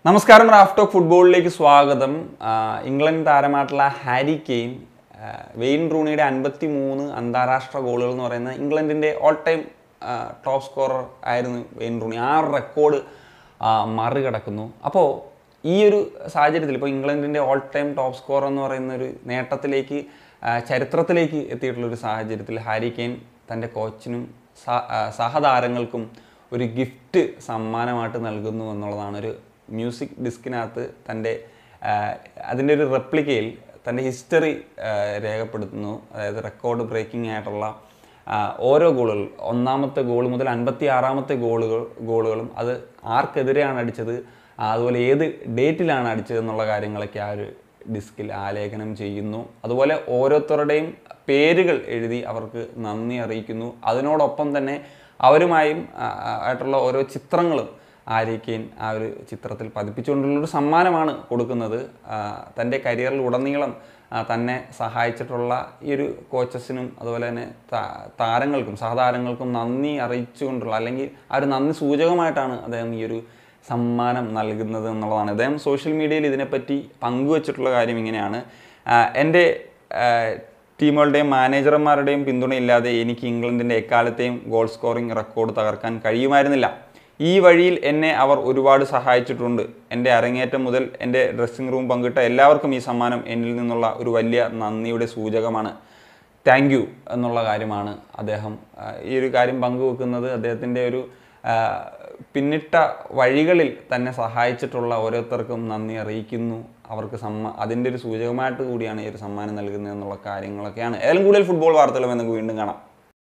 നമസ്കാരം Raf talk ഫുട്ബോളിലേക്ക് സ്വാഗതം ആ, ഇംഗ്ലണ്ട് താരമായിട്ടുള്ള ഹാരി കെയ്ൻ ആ, വെയിൻ റൂണിയുടെ അൻപത്തി മൂന്ന് അന്താരാഷ്ട്ര ഗോളുകൾ എന്ന് പറയുന്ന ഇംഗ്ലണ്ടിൻ്റെ ഓൾ ടൈം ടോപ്പ് സ്കോറർ ആയിരുന്നു വെയിൻ റൂണി ആ റെക്കോർഡ് മറികടക്കുന്നു അപ്പോൾ ഈ ഒരു സാഹചര്യത്തിൽ ഇപ്പോൾ ഇംഗ്ലണ്ടിൻ്റെ ഓൾ ടൈം ടോപ്പ് സ്കോറർ എന്ന് പറയുന്ന ഒരു നേട്ടത്തിലേക്ക് ആ, ചരിത്രത്തിലേക്ക് എത്തിയിട്ടുള്ള ഒരു സാഹചര്യത്തിൽ ഹാരി കെയ്ൻ തൻ്റെ കോച്ചിനും സഹ- ആ, സഹതാരങ്ങൾക്കും ഒരു ഗിഫ്റ്റ് സമ്മാനമായിട്ട് നൽകുന്നു എന്നുള്ളതാണ് ഒരു മ്യൂസിക് ഡിസ്കിനകത്ത് തൻ്റെ അതിൻ്റെ ഒരു റെപ്ലിക്കയിൽ തൻ്റെ ഹിസ്റ്ററി രേഖപ്പെടുത്തുന്നു അതായത് റെക്കോർഡ് ബ്രേക്കിംഗ് ആയിട്ടുള്ള ആ, ഓരോ ഗോളുകൾ ഒന്നാമത്തെ ഗോൾ മുതൽ അൻപത്തി ആറാമത്തെ ഗോളുകൾ ഗോളുകളും അത് ആർക്കെതിരെയാണ് അടിച്ചത് ആ, അതുപോലെ ഏത് ഡേറ്റിലാണ് അടിച്ചത് എന്നുള്ള കാര്യങ്ങളൊക്കെ ആ ഒരു ഡിസ്കിൽ ആലേഖനം ചെയ്യുന്നു അതുപോലെ ഓരോരുത്തരുടെയും പേരുകൾ എഴുതി അവർക്ക് നന്ദി അറിയിക്കുന്നു അതിനോടൊപ്പം തന്നെ അവരുമായും ആ, ആ, ആയിട്ടുള്ള ഓരോ ചിത്രങ്ങളും ആര്യക്കീൻ ആ ഒരു ചിത്രത്തിൽ പതിപ്പിച്ചുകൊണ്ടുള്ളൊരു സമ്മാനമാണ് കൊടുക്കുന്നത് ആ, തൻ്റെ കരിയറിൽ ഉടനീളം ആ, തന്നെ സഹായിച്ചിട്ടുള്ള ഈ ഒരു കോച്ചസിനും അതുപോലെ തന്നെ താ- താരങ്ങൾക്കും സഹതാരങ്ങൾക്കും നന്ദി അറിയിച്ചുകൊണ്ടുള്ള അല്ലെങ്കിൽ ആ ഒരു നന്ദി സൂചകമായിട്ടാണ് അദ്ദേഹം ഈ ഒരു സമ്മാനം നൽകുന്നത് എന്നുള്ളതാണ് അദ്ദേഹം സോഷ്യൽ മീഡിയയിൽ ഇതിനെപ്പറ്റി പങ്കുവച്ചിട്ടുള്ള കാര്യം ഇങ്ങനെയാണ് ആ, എൻ്റെ ആ, ടീമുകളുടെയും മാനേജർമാരുടെയും പിന്തുണയില്ലാതെ എനിക്ക് ഇംഗ്ലണ്ടിൻ്റെ എക്കാലത്തെയും ഗോൾ സ്കോറിംഗ് റെക്കോർഡ് തകർക്കാൻ കഴിയുമായിരുന്നില്ല ഈ വഴിയിൽ എന്നെ അവർ ഒരുപാട് സഹായിച്ചിട്ടുണ്ട് എൻ്റെ അരങ്ങേറ്റം മുതൽ എൻ്റെ ഡ്രസ്സിംഗ് റൂം പങ്കിട്ട എല്ലാവർക്കും ഈ സമ്മാനം എന്നിൽ നിന്നുള്ള ഒരു വലിയ നന്ദിയുടെ സൂചകമാണ് താങ്ക് യു എന്നുള്ള കാര്യമാണ് അദ്ദേഹം ആ, ഈ ഒരു കാര്യം പങ്കുവെക്കുന്നത് അദ്ദേഹത്തിൻ്റെ ഒരു ആ, പിന്നിട്ട വഴികളിൽ തന്നെ സഹായിച്ചിട്ടുള്ള ഓരോരുത്തർക്കും നന്ദി അറിയിക്കുന്നു അവർക്ക് സമ്മ അതിൻ്റെ ഒരു സൂചകമായിട്ട് കൂടിയാണ് ഈ ഒരു സമ്മാനം നൽകുന്നത് എന്നുള്ള കാര്യങ്ങളൊക്കെയാണ് ഏതായാലും കൂടുതൽ ഫുട്ബോൾ വാർത്തകളും നമുക്ക് വീണ്ടും കാണാം